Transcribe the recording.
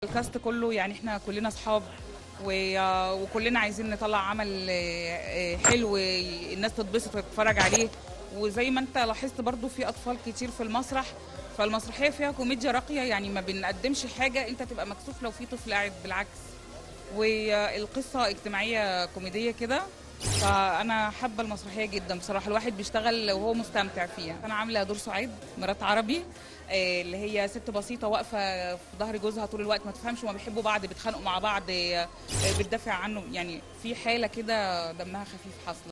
الكاست كله يعني احنا كلنا اصحاب و- وكلنا عايزين نطلع عمل آه، آه، حلو الناس تتبسط وتتفرج عليه وزي ما انت لاحظت برضو في اطفال كتير في المسرح فالمسرحيه فيها كوميديا راقيه يعني ما بنقدمش حاجه انت تبقى مكسوف لو في طفل قاعد بالعكس والقصه اجتماعيه كوميديه كده فانا حابه المسرحيه جدا بصراحه الواحد بيشتغل وهو مستمتع فيها انا عامله دور سعيد مرات عربي آه، اللي هي ست بسيطه واقفه في ظهر جوزها طول الوقت ما تفهمش هما بيحبوا بعض بيتخانقوا مع بعض آه، بتدافع عنه يعني في حاله كده دمها خفيف حاصله